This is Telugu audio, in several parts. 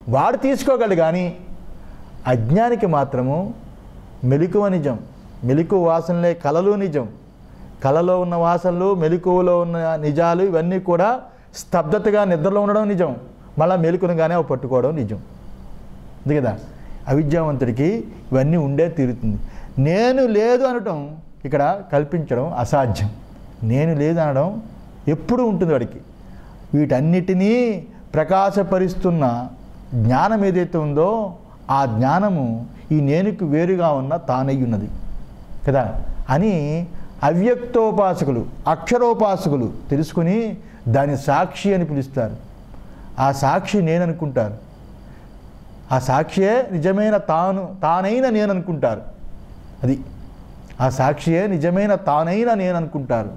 వాడు తీసుకోగలడు కానీ అజ్ఞానికి మాత్రము మెలకువ నిజం మెలకువ వాసనలే కలలు నిజం కలలో ఉన్న వాసనలు మెలకువలో ఉన్న నిజాలు ఇవన్నీ కూడా స్తబ్దతగా నిద్రలో ఉండడం నిజం మళ్ళీ మెలుకునగానే అవి పట్టుకోవడం నిజం ఉంది కదా అవిద్యావంతుడికి ఇవన్నీ ఉండే తీరుతుంది నేను లేదు అనటం ఇక్కడ కల్పించడం అసాధ్యం నేను లేదు అనడం ఎప్పుడు ఉంటుంది వాడికి వీటన్నిటినీ ప్రకాశపరుస్తున్న జ్ఞానం ఏదైతే ఉందో ఆ జ్ఞానము ఈ నేనుకు వేరుగా ఉన్న తానై ఉన్నది కదా అని అవ్యక్తోపాసకులు అక్షరోపాసకులు తెలుసుకుని దాని సాక్షి అని పిలుస్తారు ఆ సాక్షి నేను అనుకుంటారు ఆ సాక్షియే నిజమైన తాను తానైన నేను అనుకుంటారు అది ఆ సాక్షియే నిజమైన తానైన నేను అనుకుంటారు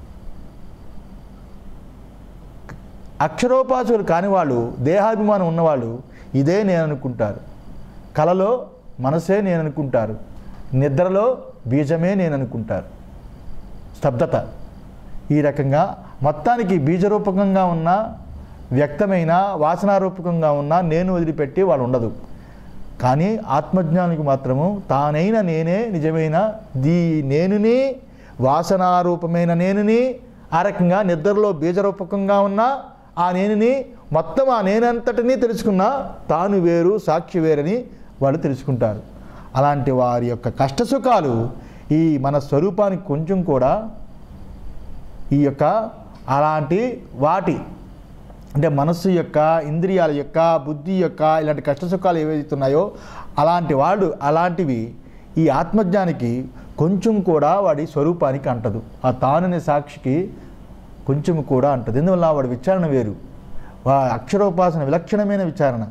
అక్షరోపాసకులు కాని వాళ్ళు దేహాభిమానం ఉన్నవాళ్ళు ఇదే నేను అనుకుంటారు కలలో మనసే నేను అనుకుంటారు నిద్రలో బీజమే నేను అనుకుంటారు స్తబ్దత ఈ రకంగా మొత్తానికి బీజరూపకంగా ఉన్న వ్యక్తమైన వాసనారూపకంగా ఉన్న నేను వదిలిపెట్టి వాళ్ళు ఉండదు కానీ ఆత్మజ్ఞానికి మాత్రము తానైన నేనే నిజమైన దీ నేనుని వాసనారూపమైన నేనుని ఆ రకంగా నిద్రలో బీజరూపకంగా ఉన్న ఆ నేనుని మొత్తం ఆ నేనంతటినీ తెలుసుకున్న తాను వేరు సాక్షి వేరని వాళ్ళు తెలుసుకుంటారు అలాంటి వారి యొక్క కష్టసుఖాలు ఈ మన స్వరూపానికి కొంచెం కూడా ఈ యొక్క అలాంటి వాటి అంటే మనస్సు యొక్క ఇంద్రియాల యొక్క బుద్ధి యొక్క ఇలాంటి కష్టసుఖాలు ఏవైతే ఉన్నాయో అలాంటి వాళ్ళు అలాంటివి ఈ ఆత్మజ్ఞానికి కొంచెం కూడా వాడి స్వరూపానికి అంటదు ఆ తానుని సాక్షికి కొంచెం కూడా అంటదు ఎందువల్ల వాడి విచారణ వేరు వా అక్షరోపాసన విలక్షణమైన విచారణ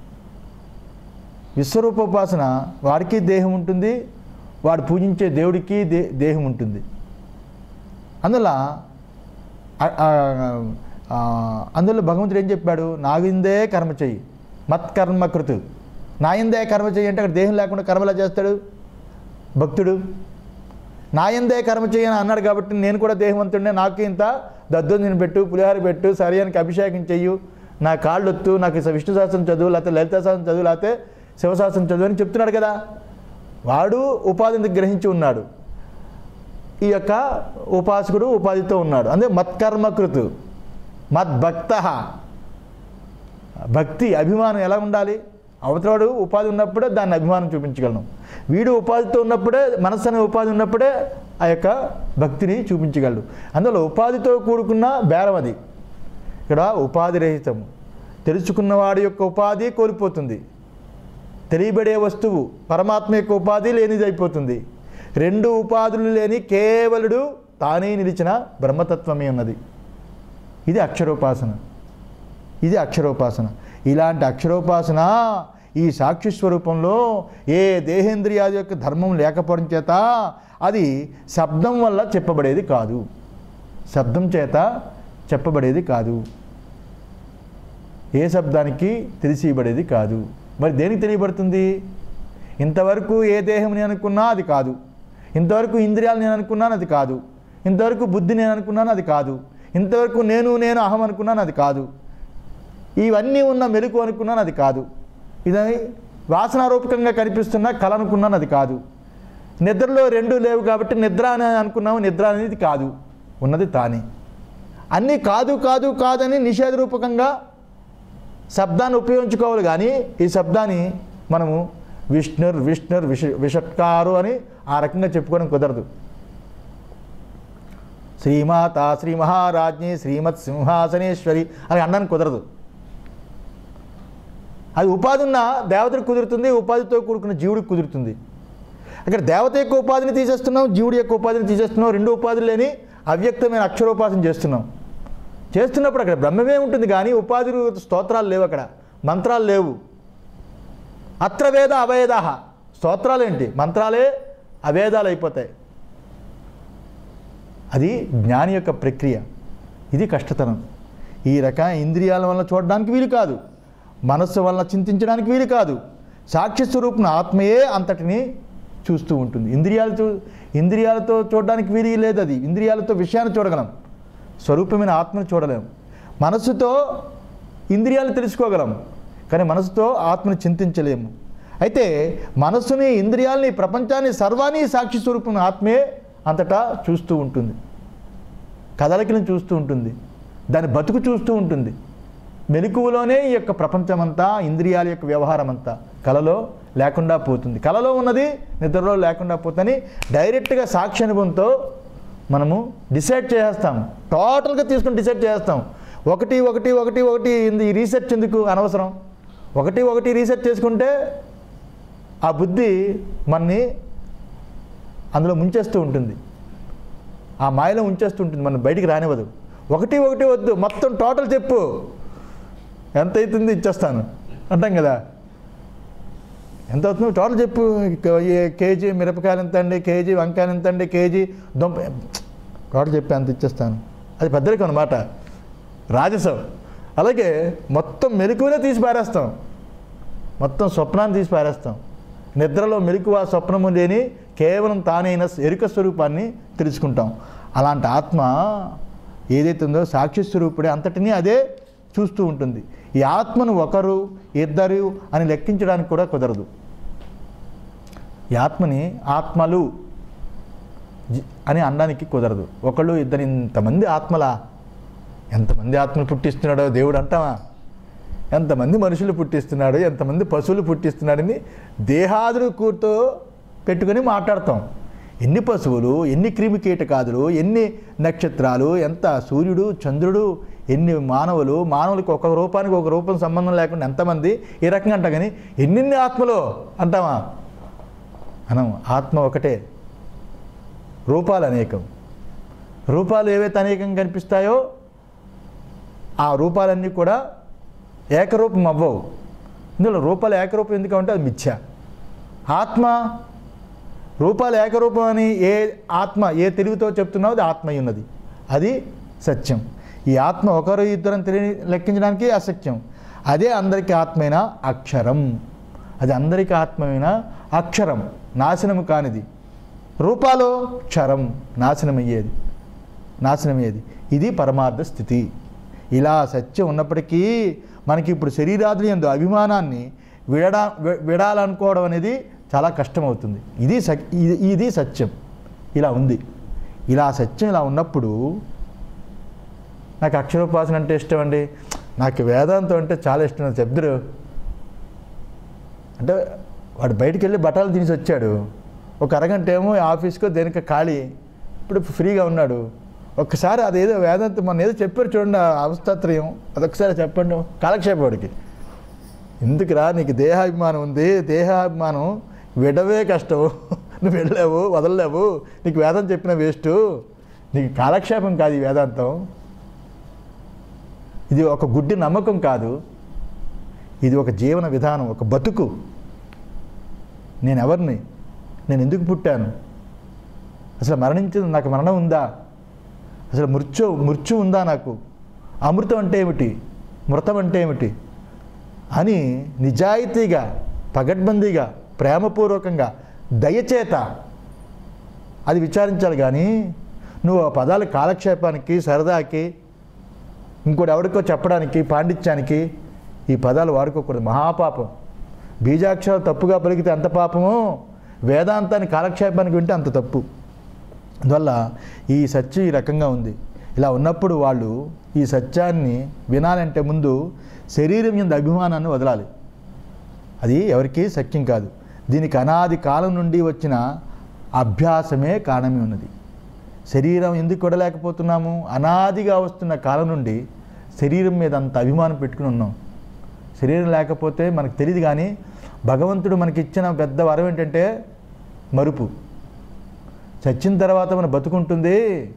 విశ్వరూపోపాసన వాడికి దేహం ఉంటుంది వాడు పూజించే దేవుడికి దే దేహం ఉంటుంది అందువల్ల ఆ- ఆ- ఆ, అందులో భగవంతుడు ఏం చెప్పాడు నాగిందే కర్మ చెయ్యి మత్కర్మ కృతు నాయందే కర్మ చెయ్యి అంటే అక్కడ దేహం లేకుండా కర్మలా చేస్తాడు భక్తుడు నాయందే కర్మ చేయని అన్నాడు కాబట్టి నేను కూడా దేహవంతుడినే నాకు ఇంత దద్దోజనం పెట్టు పులిహార పెట్టు శరీరానికి అభిషేకం చెయ్యు నా కాళ్ళు ఒత్తు నాకు విష్ణు శాస్త్రం చదువు లేకపోతే లలిత శాస్త్రం చదువు లేకపోతే శివశాస్త్రం చదువు అని చెప్తున్నాడు కదా వాడు ఉపాధిని గ్రహించి ఉన్నాడు ఈ యొక్క ఉపాసకుడు ఉపాధితో ఉన్నాడు అంటే మత్కర్మకృతు మద్భక్త భక్తి అభిమానం ఎలా ఉండాలి అవతలవాడు ఉపాధి ఉన్నప్పుడే దాన్ని అభిమానం చూపించగలను వీడు ఉపాధితో ఉన్నప్పుడే మనస్సు అనే ఉపాధి ఉన్నప్పుడే ఆ యొక్క భక్తిని చూపించగలడు అందులో ఉపాధితో కూడుకున్న బేరం అది ఇక్కడ ఉపాధి రహితము తెలుసుకున్నవాడి యొక్క ఉపాధి కోల్పోతుంది తెలియబడే వస్తువు పరమాత్మ యొక్క ఉపాధి లేనిది అయిపోతుంది రెండు ఉపాధులు లేని కేవలుడు తానే నిలిచిన బ్రహ్మతత్వమే ఉన్నది ఇది అక్షరోపాసన ఇది అక్షరోపాసన ఇలాంటి అక్షరోపాసన ఈ సాక్షి స్వరూపంలో ఏ దేహేంద్రియాది యొక్క ధర్మం లేకపోవడం చేత అది శబ్దం వల్ల చెప్పబడేది కాదు శబ్దం చేత చెప్పబడేది కాదు ఏ శబ్దానికి తెలిసిబడేది కాదు మరి దేనికి తెలియబడుతుంది ఇంతవరకు ఏ దేహం నేను అనుకున్నా అది కాదు ఇంతవరకు ఇంద్రియాలు నేను అనుకున్నాను అది కాదు ఇంతవరకు బుద్ధి నేను అనుకున్నాను అది కాదు ఇంతవరకు నేను నేను అహం అనుకున్నాను అది కాదు ఇవన్నీ ఉన్న మెలకు అనుకున్నాను అది కాదు ఇది వాసనారూపకంగా కనిపిస్తున్న కళ అనుకున్నాను అది కాదు నిద్రలో రెండు లేవు కాబట్టి నిద్ర అని అనుకున్నాము నిద్ర అనేది కాదు ఉన్నది తానే అన్నీ కాదు కాదు కాదని నిషేధరూపకంగా శబ్దాన్ని ఉపయోగించుకోవాలి కానీ ఈ శబ్దాన్ని మనము విష్ణుర్ విష్ణుర్ విష విషట్కారు అని ఆ రకంగా చెప్పుకోవడం కుదరదు శ్రీమాత శ్రీ మహారాజ్ఞి శ్రీమత్ సింహాసనేశ్వరి అని అనడానికి కుదరదు అది ఉపాధి ఉన్న దేవతకు కుదురుతుంది ఉపాధితో కూడుకున్న జీవుడికి కుదురుతుంది అక్కడ దేవత యొక్క ఉపాధిని తీసేస్తున్నాం జీవుడి యొక్క ఉపాధిని తీసేస్తున్నాం రెండు ఉపాధులు లేని అవ్యక్తమైన అక్షరోపాసన చేస్తున్నాం చేస్తున్నప్పుడు అక్కడ బ్రహ్మమే ఉంటుంది కానీ ఉపాధి స్తోత్రాలు లేవు అక్కడ మంత్రాలు లేవు అత్ర వేద అవేద స్తోత్రాలు ఏంటి మంత్రాలే అవేదాలు అయిపోతాయి అది జ్ఞాని యొక్క ప్రక్రియ ఇది కష్టతనం ఈ రకమైన ఇంద్రియాల వల్ల చూడడానికి వీలు కాదు మనస్సు వల్ల చింతించడానికి వీలు కాదు సాక్షి స్వరూపం ఆత్మయే అంతటిని చూస్తూ ఉంటుంది ఇంద్రియాలతో ఇంద్రియాలతో చూడడానికి వీలు లేదు అది ఇంద్రియాలతో విషయాన్ని చూడగలం స్వరూపమైన ఆత్మను చూడలేం మనస్సుతో ఇంద్రియాలు తెలుసుకోగలం కానీ మనసుతో ఆత్మని చింతించలేము అయితే మనస్సుని ఇంద్రియాలని ప్రపంచాన్ని సర్వాన్ని సాక్షి స్వరూపం ఆత్మే అంతటా చూస్తూ ఉంటుంది కదలికలను చూస్తూ ఉంటుంది దాని బతుకు చూస్తూ ఉంటుంది మెలకువలోనే ఈ యొక్క ప్రపంచమంతా ఇంద్రియాల యొక్క వ్యవహారం అంతా కలలో లేకుండా పోతుంది కలలో ఉన్నది నిద్రలో లేకుండా పోతుందని డైరెక్ట్గా సాక్షి అనుభవంతో మనము డిసైడ్ చేస్తాం టోటల్గా తీసుకుని డిసైడ్ చేస్తాం ఒకటి ఒకటి ఒకటి ఒకటి ఇంది- ఈ రీసెర్చ్ ఎందుకు అనవసరం ఒకటి ఒకటి రీసెర్చ్ చేసుకుంటే ఆ బుద్ధి మనని అందులో ముంచేస్తూ ఉంటుంది ఆ మాయలో ఉంచేస్తూ ఉంటుంది మనం బయటికి రానివ్వదు ఒకటి ఒకటి వద్దు మొత్తం టోటల్ చెప్పు ఎంత అవుతుంది ఇచ్చేస్తాను అంటాం కదా ఎంత అవుతుంది టోటల్ చెప్పు క- ఏ కేజీ మిరపకాయలు ఎంత అండి కేజీ వంకాయలు ఎంత అండి కేజీ దొంప టోటల్ చెప్పి అంత ఇచ్చేస్తాను అది పెద్దరికం అనమాట రాజసం అలాగే మొత్తం మెలకువనే తీసి పారేస్తాం మొత్తం స్వప్నాన్ని తీసి పారేస్తాం నిద్రలో మెలకువ స్వప్నము లేని కేవలం తానైన ఎరుక స్వరూపాన్ని తెలుసుకుంటాం అలాంటి ఆత్మ ఏదైతే ఉందో సాక్షి స్వరూపుడే అంతటినీ అదే చూస్తూ ఉంటుంది ఈ ఆత్మను ఒకరు ఇద్దరు అని లెక్కించడానికి కూడా కుదరదు ఈ ఆత్మని ఆత్మలు జి- అని అనడానికి కుదరదు ఒకళ్ళు ఇద్దరు ఇంతమంది ఆత్మలా ఎంతమంది ఆత్మలు పుట్టిస్తున్నాడో దేవుడు అంటావా ఎంతమంది మనుషులు పుట్టిస్తున్నాడు ఎంతమంది పశువులు పుట్టిస్తున్నాడని దేహాదులు కూర్తో పెట్టుకొని మాట్లాడతాం ఎన్ని పశువులు ఎన్ని క్రిమి కీటకాదులు ఎన్ని నక్షత్రాలు ఎంత సూర్యుడు చంద్రుడు ఎన్ని మానవులు మానవులకు ఒక రూపానికి ఒక రూపం సంబంధం లేకుండా ఎంతమంది ఈ రకంగా అంటాం కానీ ఎన్నిన్ని ఆత్మలు అంటామా అనం ఆత్మ ఒకటే రూపాలు అనేకం రూపాలు ఏవైతే అనేకం కనిపిస్తాయో ఆ రూపాలన్నీ కూడా ఏకరూపం అవ్వవు ఇందులో రూపాలు ఏకరూపం ఎందుకంటే అది మిథ్య ఆత్మ రూపాలు ఏకరూపం అని ఏ ఆత్మ ఏ తెలివితో చెప్తున్నావో అది ఆత్మ అయి ఉన్నది అది సత్యం ఈ ఆత్మ ఒకరు ఇద్దరం తెలియ లెక్కించడానికి అసత్యం అదే అందరికీ ఆత్మైన అక్షరం అది అందరికీ ఆత్మైన అక్షరం నాశనము కానిది రూపాలు క్షరం నాశనమయ్యేది నాశనమయ్యేది ఇది పరమార్థ స్థితి ఇలా సత్యం ఉన్నప్పటికీ మనకి ఇప్పుడు శరీరాదులు ఎందు అభిమానాన్ని విడడా వి- విడాలనుకోవడం అనేది చాలా కష్టమవుతుంది ఇది స- ఇది ఇది సత్యం ఇలా ఉంది ఇలా సత్యం ఇలా ఉన్నప్పుడు నాకు అక్షరోపాసన అంటే ఇష్టం అండి నాకు వేదాంతం అంటే చాలా ఇష్టం అని చెప్దురు అంటే వాడు బయటికి వెళ్ళి బట్టలు తీసి వచ్చాడు ఒక అరగంట ఏమో ఆఫీస్కో దేనికో ఖాళీ ఇప్పుడు ఫ్రీగా ఉన్నాడు ఒక్కసారి అదేదో వేదాంతం మొన్న ఏదో చెప్పారు చూడండి ఆ అవస్థాత్రయం అదొకసారి చెప్పండి కాలక్షేపవాడికి ఎందుకురా నీకు దేహాభిమానం ఉంది దేహాభిమానం విడవే కష్టం నువ్వు వెళ్ళావు వదలలేవు నీకు వేదం చెప్పిన వేస్ట్ నీకు కాలక్షేపం కాదు ఈ వేదాంతం ఇది ఒక గుడ్డి నమ్మకం కాదు ఇది ఒక జీవన విధానం ఒక బతుకు నేను ఎవరిని నేను ఎందుకు పుట్టాను అసలు మరణించింది నాకు మరణం ఉందా అసలు మృత్యు మృత్యు ఉందా నాకు అమృతం అంటే ఏమిటి మృతం అంటే ఏమిటి అని నిజాయితీగా పగడ్బందీగా ప్రేమపూర్వకంగా దయచేత అది విచారించాలి కానీ నువ్వు ఆ పదాల కాలక్షేపానికి సరదాకి ఇంకోటి ఎవరికో చెప్పడానికి పాండిత్యానికి ఈ పదాలు వాడుకోకూడదు మహాపాపం బీజాక్షరాలు తప్పుగా పలికితే అంత పాపము వేదాంతాన్ని కాలక్షేపానికి వింటే అంత తప్పు అందువల్ల ఈ సత్యం ఈ రకంగా ఉంది ఇలా ఉన్నప్పుడు వాళ్ళు ఈ సత్యాన్ని వినాలంటే ముందు శరీరం మీద అభిమానాన్ని వదలాలి అది ఎవరికీ సత్యం కాదు దీనికి అనాది కాలం నుండి వచ్చిన అభ్యాసమే కారణమే ఉన్నది శరీరం ఎందుకు కొడలేకపోతున్నాము అనాదిగా వస్తున్న కాలం నుండి శరీరం మీద అంత అభిమానం పెట్టుకుని ఉన్నాం శరీరం లేకపోతే మనకు తెలియదు కానీ భగవంతుడు మనకి ఇచ్చిన పెద్ద వరం ఏంటంటే మరుపు చచ్చిన తర్వాత మన బతుకుంటుంది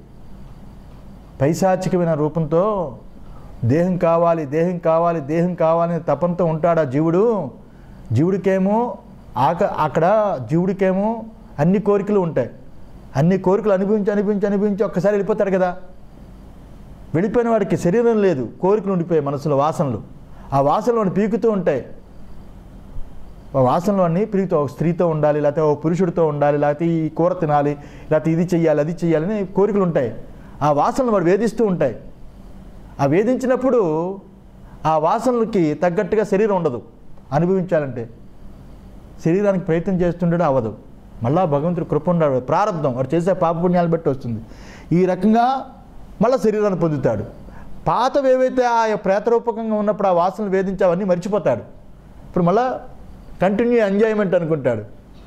పైశాచికమైన రూపంతో దేహం కావాలి దేహం కావాలి దేహం కావాలని తపంతో ఉంటాడు ఆ జీవుడు జీవుడికేమో ఆక అక్కడ జీవుడికేమో అన్ని కోరికలు ఉంటాయి అన్ని కోరికలు అనుభవించి అనుభవించి అనుభవించి ఒక్కసారి వెళ్ళిపోతాడు కదా వెళ్ళిపోయిన వాడికి శరీరం లేదు కోరికలు ఉండిపోయాయి మనసులో వాసనలు ఆ వాసనలు వాడిని పీకుతూ ఉంటాయి ఆ వాసనలు అన్నీ పీకుతూ ఒక స్త్రీతో ఉండాలి లేకపోతే ఒక పురుషుడితో ఉండాలి లేకపోతే ఈ కూర తినాలి లేకపోతే ఇది చెయ్యాలి అది చెయ్యాలని కోరికలు ఉంటాయి ఆ వాసనలు వాడు వేధిస్తూ ఉంటాయి ఆ వేధించినప్పుడు ఆ వాసనలకి తగ్గట్టుగా శరీరం ఉండదు అనుభవించాలంటే శరీరానికి ప్రయత్నం చేస్తుండడం అవ్వదు మళ్ళా భగవంతుడు కృప ఉన్నాడు ప్రారంధం వాడు చేసే పాపపుణ్యాలు బట్టి వస్తుంది ఈ రకంగా మళ్ళీ శరీరాన్ని పొందుతాడు పాతవి ఏవైతే ఆ ప్రేతరూపకంగా ఉన్నప్పుడు ఆ వాసనలు వేధించి అవన్నీ మర్చిపోతాడు ఇప్పుడు మళ్ళా కంటిన్యూ ఎంజాయ్మెంట్ అనుకుంటాడు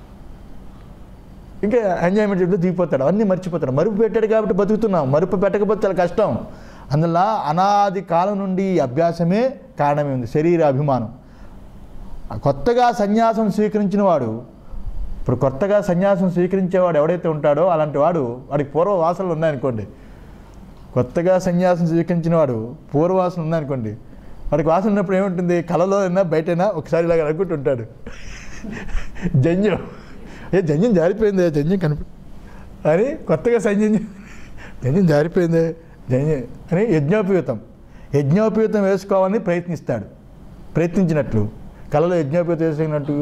ఇంకా ఎంజాయ్మెంట్ చెప్తే దిగిపోతాడు అవన్నీ మర్చిపోతాడు మరుపు పెట్టాడు కాబట్టి బతుకుతున్నాం మరుపు పెట్టకపోతే చాలా కష్టం అందువల్ల అనాది కాలం నుండి ఈ అభ్యాసమే కారణమే ఉంది శరీర అభిమానం ఆ కొత్తగా సన్యాసం స్వీకరించిన వాడు ఇప్పుడు కొత్తగా సన్యాసం స్వీకరించేవాడు ఎవడైతే ఉంటాడో అలాంటి వాడు వాడికి పూర్వ వాసనలు ఉన్నాయనుకోండి కొత్తగా సన్యాసం స్వీకరించిన వాడు పూర్వవాసన ఉందనుకోండి వాడికి వాసన ఉన్నప్పుడు ఏముంటుంది కళలో అయినా బయటైనా ఒకసారి ఇలాగ అనుకుంటుంటాడు జంజం ఏ జంజం జారిపోయింది జంజం కనిపి అని కొత్తగా సంజం జంజం జారిపోయింది జంజం అని యజ్ఞోపయుతం యజ్ఞోపయుతం వేసుకోవాలని ప్రయత్నిస్తాడు ప్రయత్నించినట్లు కళలో యజ్ఞోపయుతం వేసుకున్నట్టు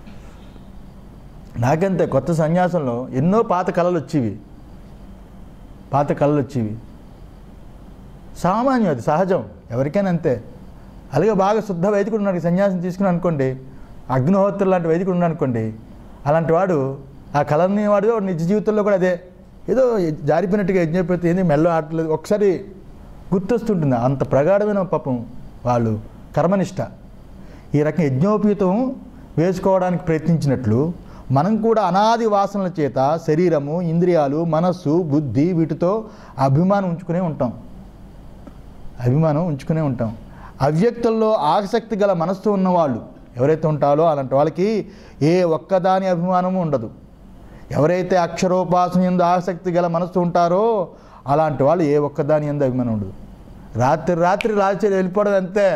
నాకంతే కొత్త సన్యాసంలో ఎన్నో పాత కళలు వచ్చేవి పాత కళలు వచ్చేవి సామాన్యం అది సహజం ఎవరికైనా అంతే అలాగే బాగా శుద్ధ వైదికుడు ఉన్నాడు సన్యాసం తీసుకుని అనుకోండి అగ్నిహోత్రులు లాంటి వైదికుడు ఉన్నాడు అనుకోండి అలాంటి వాడు ఆ కళని వాడు వాడు నిజ జీవితంలో కూడా అదే ఏదో జారిపోయినట్టుగా యజ్ఞపోతే ఏంది మెల్ల ఆటలేదు ఒకసారి గుర్తొస్తుంటుంది అంత ప్రగాఢమైన పాపం వాళ్ళు కర్మనిష్ట ఈ రకం యజ్ఞోపీతం వేసుకోవడానికి ప్రయత్నించినట్లు మనం కూడా అనాది వాసనల చేత శరీరము ఇంద్రియాలు మనస్సు బుద్ధి వీటితో అభిమానం ఉంచుకునే ఉంటాం అభిమానం ఉంచుకునే ఉంటాం అవ్యక్తుల్లో ఆసక్తి గల మనస్సు ఉన్నవాళ్ళు ఎవరైతే ఉంటారో అలాంటి వాళ్ళకి ఏ ఒక్కదాని అభిమానము ఉండదు ఎవరైతే అక్షరోపాసన ఎందు ఆసక్తి గల మనస్సు ఉంటారో అలాంటి వాళ్ళు ఏ ఒక్కదాని ఎందు అభిమానం ఉండదు రాత్రి రాత్రి రాత్రి వెళ్ళిపోవడం అంతే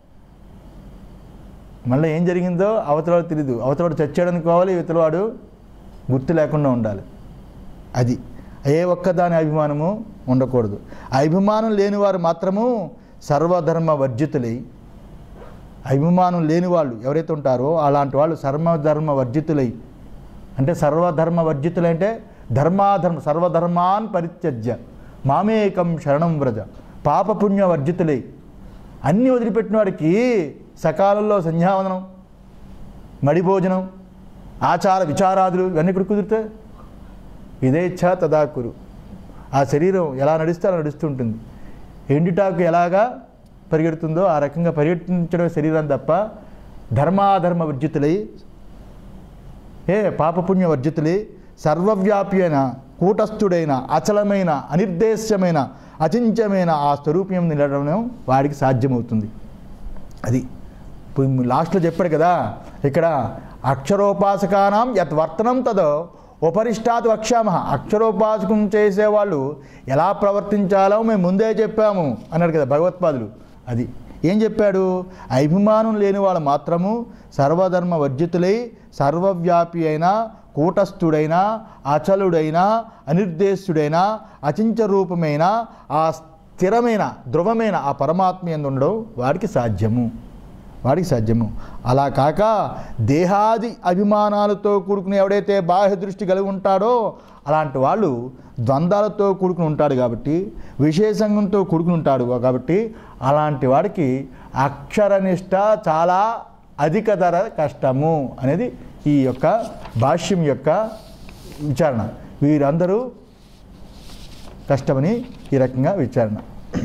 మళ్ళీ ఏం జరిగిందో అవతలవాడు తెలియదు అవతలవాడు చచ్చాడు అనుకోవాలి ఇవతలవాడు గుర్తు లేకుండా ఉండాలి అది ఏ ఒక్కదాని అభిమానము ఉండకూడదు ఆ అభిమానం లేని వారు మాత్రము సర్వధర్మ వర్జితులై అభిమానం లేని వాళ్ళు ఎవరైతే ఉంటారో అలాంటి వాళ్ళు సర్వధర్మ వర్జితులై అంటే సర్వధర్మ వర్జితులై అంటే ధర్మాధర్మ సర్వధర్మాన్ పరిత్యజ్య మామేకం శరణం వ్రజ పాపపుణ్య వర్జితులై అన్నీ వదిలిపెట్టిన వాడికి సకాలంలో సంధ్యావదనం మడి భోజనం ఆచార విచారాదులు ఇవన్నీ ఇక్కడ కుదిరితే ఇదేచ్ఛ తదాకురు ఆ శరీరం ఎలా నడిస్తే అలా నడుస్తుంటుంది ఎండిటాకు ఎలాగా పరిగెడుతుందో ఆ రకంగా పరిగెట్టించడం శరీరం తప్ప ధర్మాధర్మ వర్జితులై ఏ పాపపుణ్య వర్జితులై సర్వవ్యాపి అయిన కూటస్థుడైన అచలమైన అనిర్దేశ్యమైన అచించమైన ఆ స్వరూప్యం నిలడం వాడికి సాధ్యమవుతుంది అది ఇప్పుడు లాస్ట్లో చెప్పాడు కదా ఇక్కడ అక్షరోపాసకానం యత్ వర్తనం తదో ఉపరిష్టాత్ వక్ష్యామ అక్షరోపాసకం చేసేవాళ్ళు ఎలా ప్రవర్తించాలో మేము ముందే చెప్పాము అన్నాడు కదా భగవత్పాదులు అది ఏం చెప్పాడు అభిమానం లేని వాళ్ళు మాత్రము సర్వధర్మ వర్జితులై సర్వవ్యాపి అయిన కూటస్థుడైన అచలుడైన అనిర్దేశుడైన అచించ రూపమైన ఆ స్థిరమైన ధ్రువమైన ఆ పరమాత్మ ఎందు ఉండడం వాడికి సాధ్యము వాడికి సాధ్యము అలా కాక దేహాది అభిమానాలతో కూడుకుని ఎవడైతే బాహ్య దృష్టి కలిగి ఉంటాడో అలాంటి వాళ్ళు ద్వంద్వాలతో కూడుకుని ఉంటాడు కాబట్టి విశేషంగంతో కూడుకుని ఉంటాడు కాబట్టి అలాంటి వాడికి అక్షరనిష్ట చాలా అధిక ధర కష్టము అనేది ఈ యొక్క భాష్యం యొక్క విచారణ వీరందరూ కష్టమని ఈ రకంగా విచారణ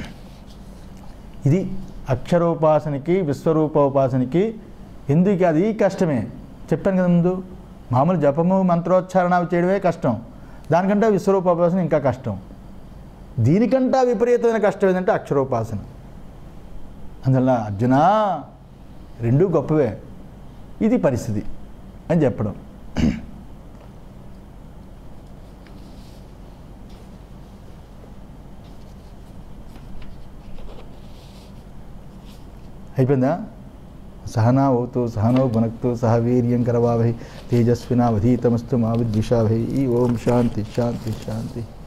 ఇది అక్షరోపాసనకి విశ్వరూపోపాసనకి ఎందుకు అది కష్టమే చెప్పాను కదా ముందు మామూలు జపము మంత్రోచ్చారణ అవి చేయడమే కష్టం దానికంటే విశ్వరూపోపాసన ఇంకా కష్టం దీనికంటే విపరీతమైన కష్టం ఏంటంటే అక్షరోపాసన అందువల్ల అర్జున రెండూ గొప్పవే ఇది పరిస్థితి అని చెప్పడం అయిపోయిందా సహనా ఓతు సహనో భునక్తు సహ వీర్యం కరవావహి తేజస్వినావధీతమస్తు మా విద్విషావహి ఈ ఓం శాంతి శాంతి శాంతి